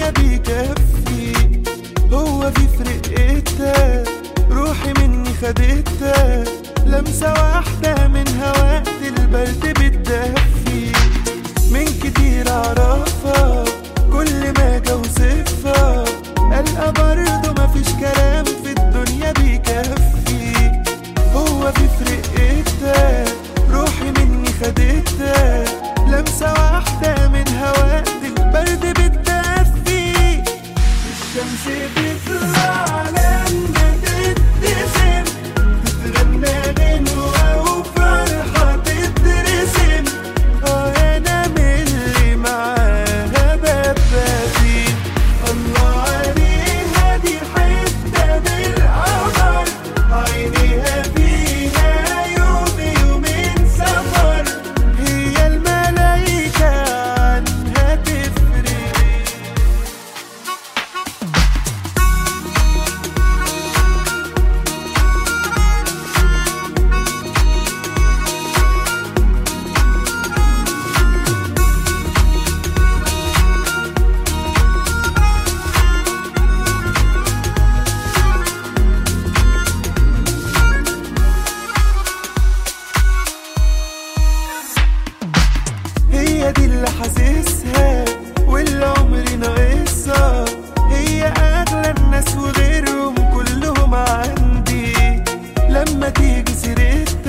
الدنيا بيكفي هو في فرقتها روحي مني خدتها لمسة واحدة من وقت البرد بتدفي من كتير اعرفها كل ما اجي اوصفها القى برضه مفيش كلام في الدنيا بيكفي هو في فرقتها روحي مني خدتها لمسة واحدة من وقت البرد بتدفي الشمس بتطلع لما تبتسم تتغنى غنوة وفرحة تترسم اه انا من اللي معاها ببادي الله عليها دي حتة بالقمر عينيها فيها يوم يومين سفر هي الملايكة عنها تفرق هي دي اللي حاسسها واللي عمري ناقصها هي اغلى الناس وغيرهم كلهم عندي لما تيجي سيرتها